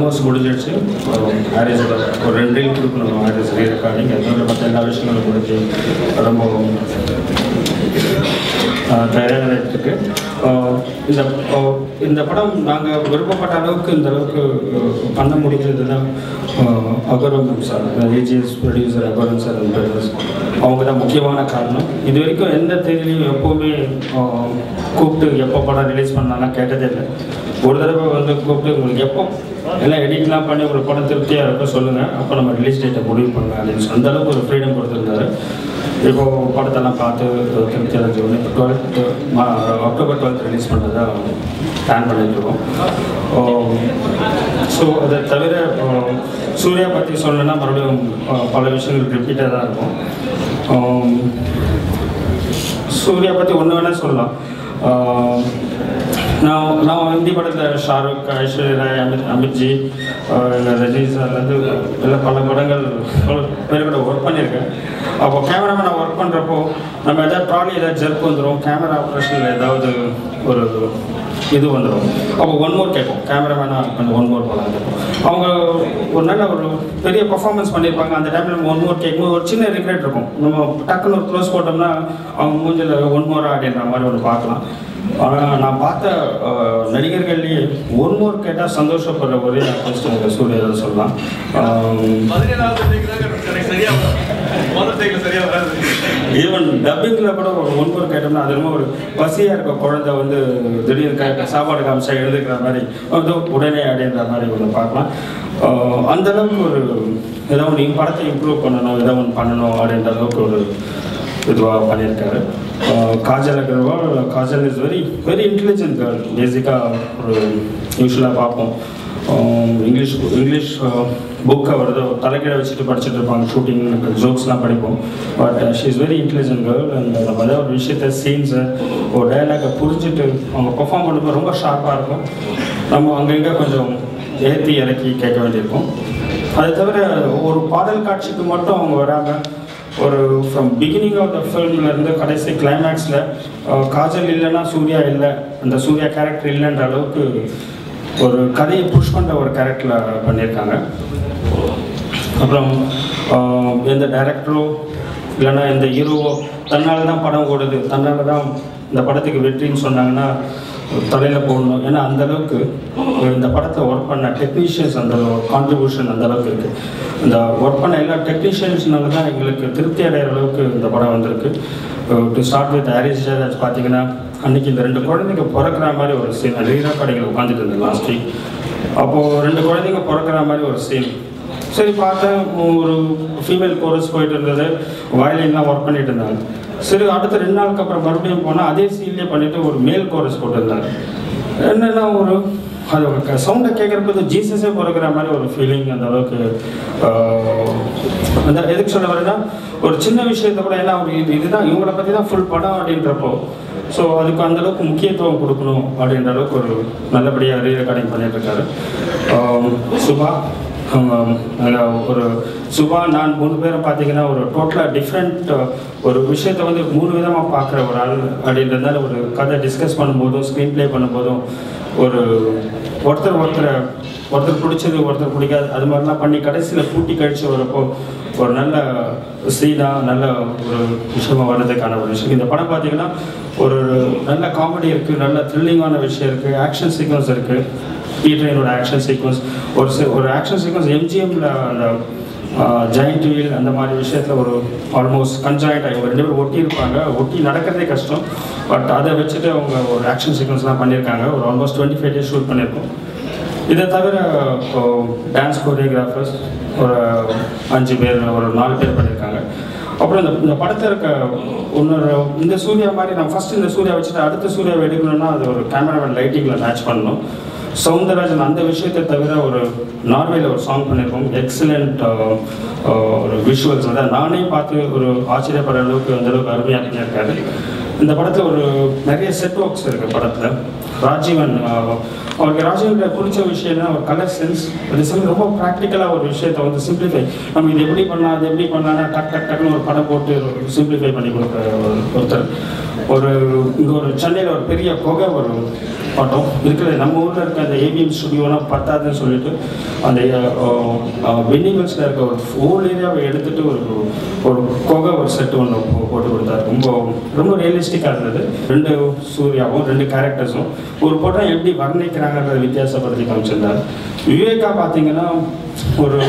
Almost முடிஞ்சிடுச்சு மேரேஜோட ஒரு ரெண்டு ரீல் கொடுக்கணும் மேரேஜ் ரீ ரெக்கார்டிங் அதோட மற்ற எல்லா விஷயங்களும் முடிஞ்சு ரொம்ப தயாராக இருக்கு ஆஹ் இந்த ஆஹ் இந்த படம் நாங்கள் விருப்பப்பட்ட அளவுக்கு இந்த அளவுக்கு ஆஹ் பண்ண முடிஞ்சதுன்னா ஆஹ் Agaram sir AGS producer Agaram sir and brothers. அவங்க தான் முக்கியமான காரணம் இது வரைக்கும் எந்த தேதியிலையும் எப்போவுமே ஆஹ் கூப்பிட்டு எப்போ படம் ரிலீஸ் பண்ணலாம் கேட்டதே இல்லை ஒரு தடவை வந்து கூப்பிட்டு உங்களுக்கு எப்போ எல்லாம் எடிட்லாம் பண்ணி உங்களுக்கு படம் திருப்தியாக இருக்கும் சொல்லுங்கள் அப்போ நம்ம ரிலீஸ் டேட்டை முடிவு பண்ணலாம் அப்படின்னு சொல்லி அந்த அளவுக்கு ஒரு ஃப்ரீடம் கொடுத்துருந்தாரு இப்போ படத்தெல்லாம் பார்த்து திருப்தி அடைஞ்சு வந்து இப்போ டுவெல்த்து அக்டோபர் டுவெல்த் ரிலீஸ் பண்ணுறதா பிளான் பண்ணிட்டுருக்கோம் ஸோ அதை தவிர ஆஹ், சூர்யா பற்றி சொல்லணும்னா மறுபடியும் ஆஹ், பல விஷயங்கள் ரிப்பீட்டாக தான் இருக்கும் ஆம், சூர்யா பற்றி ஒன்று வேணால் சொல்லலாம் ஆஹ், நான் நான் ஹிந்தி படத்தில் ஷாருக் ஐஸ்வர்யா ராய் அமித் அமித்ஜி ஆஹ், இல்லை ரஜினி சார்லேருந்து எல்லாம் பல படங்கள் பல பேர் கூட ஒர்க் பண்ணியிருக்கேன் அப்போ கேமராமேன் ஒர்க் பண்ணுறப்போ நம்ம எதாவது ட்ராலி ஏதாவது ஜெர்க் வந்துடும் கேமரா ஆப்ரேஷனில் ஏதாவது ஒரு இது வந்துடும் அப்போ ஒன் மோர் கேட்போம் கேமராமேனாக கொஞ்சம் ஒன் மோர் போகலாம் கேட்போம் அவங்க ஒரு நல்ல ஒரு பெரிய பர்ஃபார்மன்ஸ் பண்ணியிருப்பாங்க அந்த டைமில் நம்ம ஒன் மோர் கேட்கும்போது ஒரு சின்ன ரிக்ரெட் இருக்கும் நம்ம டக்குன்னு ஒரு க்ளோஸ் போட்டோம்னா அவங்க மூஞ்சில் ஒன் மோர் அப்படின்ற மாதிரி ஒன்று பார்க்கலாம் ஆனால் நான் பார்த்த அஹ், நடிகர்கள்லேயே ஒன் மோர் கேட்டால் சந்தோஷப்படுற ஒரே ஆர்டிஸ்ட் சூர்யா தான் சொல்லலாம் ஆம், பதினேழாவது take தாங்க எனக்கு சரியா வரும். முதல் take ல சரியா வராது. ஈவன் டப்பிங்கில் கூட ஒரு ஒன்பது கேட்டோம்னா அது ரொம்ப ஒரு பசியாக இருக்க குழந்தை வந்து திடீர்னு க சாப்பாடு காமிச்சா எழுதுக்கிற மாதிரி வந்து உடனே அப்படின்ற மாதிரி ஒன்று பார்க்கலாம் ஆஹ் அந்த அளவுக்கு ஒரு ஏதோ ஒன்று படத்தை இம்ப்ரூவ் பண்ணணும் ஏதோ ஒன்று பண்ணணும் அப்படின்ற அளவுக்கு ஒரு இதுவாக பண்ணியிருக்காரு ஆஹ் Kajal Aggarwal Kajal is very very intelligent girl பேசிக்காக ஒரு யூஸ்வலாக பார்ப்போம் ஆம், இங்கிலீஷ் இங்கிலீஷ் புக்கை வருது தலைக்கீழ வச்சுட்டு படிச்சுட்டு இருப்பாங்க ஷூட்டிங் ஜோக்ஸ்லாம் படிப்போம் but she is very intelligent girl and நம்ம ஏதாவது ஒரு விஷயத்த சீன்ஸை ஒரு டைலாகை புரிஞ்சுட்டு அவங்க பெர்ஃபார்ம் பண்ணும்போது ரொம்ப ஷார்ப்பாக இருக்கும் நம்ம அங்கங்கே கொஞ்சம் ஏற்றி இறக்கி கேட்க வேண்டியிருக்கும் அதை தவிர ஒரு பாடல் காட்சிக்கு மட்டும் அவங்க வராமல் ஒரு ஃப்ரம் பிகினிங் ஆஃப் த ஃபில்ம்லேருந்து கடைசி கிளைமேக்ஸில் காஜல் இல்லைன்னா சூர்யா இல்லை அந்த சூர்யா கேரக்டர் இல்லைன்ற அளவுக்கு ஒரு கதையை புஷ் பண்ணுற ஒரு கேரக்டரில் பண்ணியிருக்காங்க அப்புறம் ஆஹ், எந்த டைரக்டரோ இல்லைன்னா எந்த ஹீரோவோ தன்னால் தான் படம் ஓடுது தன்னால் தான் இந்த படத்துக்கு வெற்றின்னு சொன்னாங்கன்னா தலையில் போடணும் ஏன்னா அந்த அளவுக்கு இந்த படத்தில் ஒர்க் பண்ண டெக்னீஷியன்ஸ் அந்த கான்ட்ரிபியூஷன் அந்த அளவுக்கு இருக்குது இந்த ஒர்க் பண்ண எல்லா டெக்னீஷியன்ஸ்னால தான் எங்களுக்கு திருப்தி அடைகிற அளவுக்கு இந்த படம் வந்திருக்கு to start with Harris Jayaraj பார்த்தீங்கன்னா அன்னைக்கு இந்த ரெண்டு குழந்தைங்க பிறக்கிற மாதிரி ஒரு சீன் ரீரா கடைகள் உட்காந்துட்டு இருந்தேன் லாஸ்ட் வீக் அப்போது ரெண்டு குழந்தைங்க பிறக்கிற மாதிரி ஒரு சீன் சரி பார்த்தேன் ஒரு ஃபீமேல் கோரஸ் போயிட்டு இருந்தது வயலின்லாம் ஒர்க் பண்ணிட்டு இருந்தாங்க சரி அடுத்த ரெண்டு நாளுக்கு அப்புறம் மறுபடியும் போனால் அதே சீன்லேயே பண்ணிட்டு ஒரு மேல் கோரஸ் போட்டிருந்தாங்க என்னன்னா ஒரு அது சவுண்டை கேட்குறப்ப ஜீசஸே பிறக்கிற மாதிரி ஒரு ஃபீலிங் அந்த அளவுக்கு ஆஹ், அந்த எதுக்கு சொல்ல வரேன்னா ஒரு சின்ன விஷயத்தை கூட ஏன்னா அவர் இது இதுதான் இவங்கள பற்றி தான் ஃபுல் படம் அப்படின்றப்போ ஸோ அதுக்கு அந்த அளவுக்கு முக்கியத்துவம் கொடுக்கணும் அப்படின்ற அளவுக்கு ஒரு நல்லபடியாக ரீ ரெக்கார்டிங் பண்ணிட்டு இருக்காரு ஆம், சுபா ஆம், அதுல ஒரு சுபா நான் மூணு பேரும் பார்த்தீங்கன்னா ஒரு டோட்டலாக டிஃப்ரெண்ட் ஒரு விஷயத்தை வந்து மூணு விதமாக பார்க்குற ஒரு ஆள் அப்படின்றதுனால ஒரு கதை டிஸ்கஸ் பண்ணும்போதும் ஸ்க்ரீன் ப்ளே பண்ணும்போதும் ஒரு ஒருத்தர் ஒருத்தரை ஒருத்தர் பிடிச்சது ஒருத்தர் பிடிக்காது அது மாதிரிலாம் பண்ணி கடைசியில் கூட்டி கழிச்சு வரப்போ ஒரு நல்ல சீனாக நல்ல ஒரு விஷயமா வர்றதுக்கான ஒரு விஷயம் இந்த படம் பார்த்தீங்கன்னா ஒரு நல்ல காமெடி இருக்குது நல்ல த்ரில்லிங்கான விஷயம் இருக்குது ஆக்ஷன் சீக்வன்ஸ் இருக்குது ட்ரெயினோட ஆக்ஷன் சீக்வன்ஸ் ஒரு சி- ஒரு ஆக்ஷன் சீக்வன்ஸ் எம்ஜிஎம்ல அந்த ஜாயிண்ட் வீல் அந்த மாதிரி விஷயத்தில் ஒரு ஆல்மோஸ்ட் கன்ஜாயிண்ட் ஆகி ரெண்டு பேரும் ஒட்டி இருப்பாங்க ஒட்டி நடக்கிறதே கஷ்டம் பட் அதை வச்சுட்டு அவங்க ஒரு ஆக்ஷன் சீக்வன்ஸ்லாம் பண்ணியிருக்காங்க ஒரு almost twenty five days shoot பண்ணியிருக்கோம் இதை தவிர டான்ஸ் கோரியோகிராஃபர்ஸ் ஒரு அஞ்சு பேர் ஒரு நாலு பேர் பண்ணியிருக்காங்க அப்புறம் இந்த இந்த படத்தில் இருக்க இன்னொரு இந்த சூர்யா மாதிரி நான் ஃபர்ஸ்ட் இந்த சூர்யா வச்சுட்டு அடுத்த சூர்யாவை எடுக்கணும்னா அது ஒரு கேமராமேன் லைட்டிங்கில் மேட்ச் பண்ணணும் சவுந்தரராஜன் அந்த விஷயத்தை தவிர ஒரு நார்வேல ஒரு சாங் பண்ணியிருக்கோம் எக்ஸலண்ட் ஒரு விஷுவல்ஸ் வந்து நானே பார்த்து ஒரு ஆச்சரியப்படுற அளவுக்கு அந்த அளவுக்கு அருமையாக பண்ணியிருக்காரு இந்த படத்தில் ஒரு நிறைய செட் ஒர்க்ஸ் இருக்குது படத்தில் ராஜீவன் ஆஹ், அவருக்கு ராஜீவன் பிடிச்ச விஷயம் என்ன ஒரு கலர் சென்ஸ் அது சமயம் ரொம்ப ப்ராக்டிக்கலாக ஒரு விஷயத்தை வந்து சிம்பிளிஃபை நம்ம இது எப்படி பண்ணலாம் அது எப்படி பண்ணலாம்னா டக் டக் டக்னு ஒரு படம் போட்டு சிம்பிளிஃபை பண்ணி கொடுக்குற ஒரு- ஒருத்தர் ஒரு இங்கே ஒரு சென்னையில் ஒரு பெரிய புகை ஒரு பட்டம் இருக்கிற நம்ம ஊரில் இருக்க அந்த ஏவிஎம் ஸ்டுடியோலாம் பத்தாதுன்னு சொல்லிட்டு அந்த வென்னிவல்ஸில் இருக்க ஒரு ஹோல் ஏரியாவை எடுத்துட்டு ஒரு ஒரு புகை ஒரு செட்டு ஒன்று போட்டு கொடுத்தாரு ரொம்ப ரொம்ப ரியலிஸ்டிக்காக இருந்தது ரெண்டு சூர்யாவும் ரெண்டு கேரக்டர்ஸும் ஒரு படம் எப்படி வர்ணிக்கிறாங்கன்றத வித்தியாசப்படுத்தி காமிச்சிருந்தார் விவேகா பார்த்தீங்கன்னா ஒரு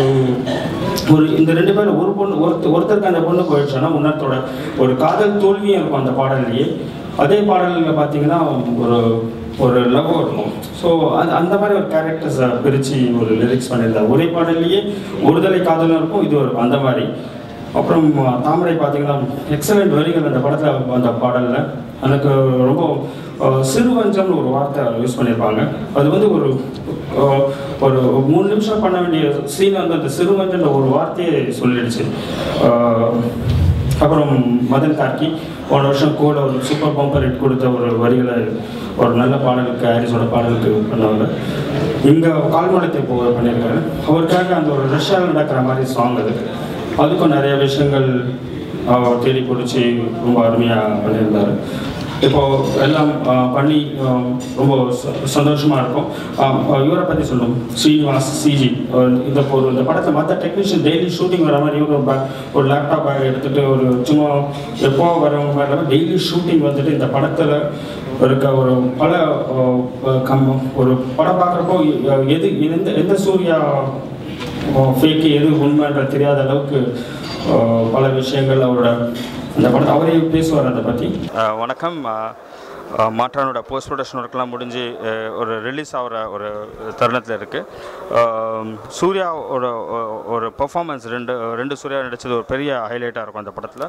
ஒரு இந்த ரெண்டு பேரும் ஒரு பொண்ணு ஒருத்தர் ஒருத்தருக்கு அந்த பொண்ணு போயிடுச்சுன்னா இன்னொருத்தோட ஒரு காதல் தோல்வியும் இருக்கும் அந்த பாடல்லையே அதே பாடலில் பார்த்தீங்கன்னா ஒரு ஒரு லவ் இருக்கும் ஸோ அது அந்த மாதிரி ஒரு கேரக்டர்ஸை பிரித்து ஒரு லிரிக்ஸ் பண்ணியிருந்தார் ஒரே பாடல்லையே ஒருதலை காதலும் இருக்கும் இது ஒரு அந்த மாதிரி அப்புறம் தாமரை பார்த்தீங்கன்னா எக்ஸலண்ட் வரிகள் அந்த படத்தில் அந்த பாடலில் எனக்கு ரொம்ப அஹ், சிறுவஞ்சம்னு ஒரு வார்த்தை யூஸ் பண்ணியிருப்பாங்க அது வந்து ஒரு அஹ், ஒரு மூணு நிமிஷம் பண்ண வேண்டிய சீன் வந்து அந்த சிறுவஞ்சன்ற ஒரு வார்த்தையை சொல்லிடுச்சு அஹ், அப்புறம் மதன் கார்கி போன வருஷம் கூட ஒரு சூப்பர் பம்பர் ஹிட் கொடுத்த ஒரு வரிகளை ஒரு நல்ல பாடலுக்கு ஹாரிஸோட பாடலுக்கு பண்ணவங்க இங்கே கால்மலத்தை போ பண்ணியிருக்காரு அவருக்காக அந்த ஒரு ரஷ்யாவில் நடக்கிற மாதிரி சாங் அது அதுக்கும் நிறைய விஷயங்கள் அவர் தேடி பிடிச்சி ரொம்ப அருமையாக பண்ணியிருந்தார் இப்போ எல்லாம் ஆஹ், பண்ணி ஆஹ், ரொம்ப ச- சந்தோஷமா இருக்கும் ஆஹ், ஆஹ், இவரை பற்றி சொல்லணும் ஸ்ரீனிவாஸ் சிஜி இந்த ஒரு இந்த படத்தை மற்ற டெக்னீஷியன் டெய்லி ஷூட்டிங் வர மாதிரி இவரு ஒரு ba- ஒரு லேப்டாப் பேக் எடுத்துட்டு ஒரு சும்மா எப்போ வரவங்க மாதிரி டெய்லி ஷூட்டிங் வந்துட்டு இந்த படத்தில் இருக்க ஒரு பல ஆஹ், ஆஹ், கம் ஒரு படம் பார்க்குறப்போ எது எந்த எந்த சூர்யா ஃபேக்கு எது உண்மைன்ற தெரியாத அளவுக்கு ஆஹ், பல விஷயங்கள் அவரோட அந்த படத்தை அவரே பேசுவார் அதை பற்றி வணக்கம் அஹ், அஹ், மாற்றானோட போஸ்ட் ப்ரொடக்ஷன் ஒர்க்லாம் முடிஞ்சு அஹ், ஒரு ரிலீஸ் ஆகிற ஒரு தருணத்தில் இருக்குது சூர்யாவோட ஒ- ஒரு பெர்ஃபார்மன்ஸ் ரெண்டு ரெண்டு சூர்யா நடித்தது ஒரு பெரிய ஹைலைட்டாக இருக்கும் அந்த படத்தில்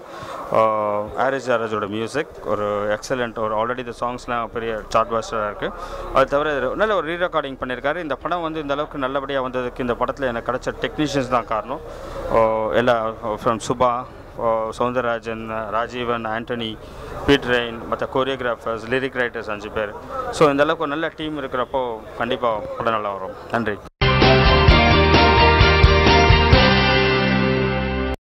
ஆரிஸ் ஜாரஜோட மியூசிக் ஒரு எக்ஸலண்ட் ஒரு ஆல்ரெடி இந்த சாங்ஸ்லாம் பெரிய சார்ட் பாஸ்டராக இருக்குது அது தவிர இது நல்ல ஒரு ரீ ரெக்கார்டிங் பண்ணியிருக்காரு இந்த படம் வந்து இந்த அளவுக்கு நல்லபடியாக வந்ததுக்கு இந்த படத்தில் எனக்கு கிடைச்ச டெக்னீஷியன்ஸ் தான் காரணம் அஹ், எல்லா from Subha Soundararajan Rajeevan Antony Peter Hein மற்ற கோரியோகிராஃபர்ஸ் லிரிக் ரைட்டர்ஸ் அஞ்சு பேர் ஸோ இந்த அளவுக்கு ஒரு நல்ல டீம் இருக்கிறப்போ கண்டிப்பாக படம் நல்லா வரும் நன்றி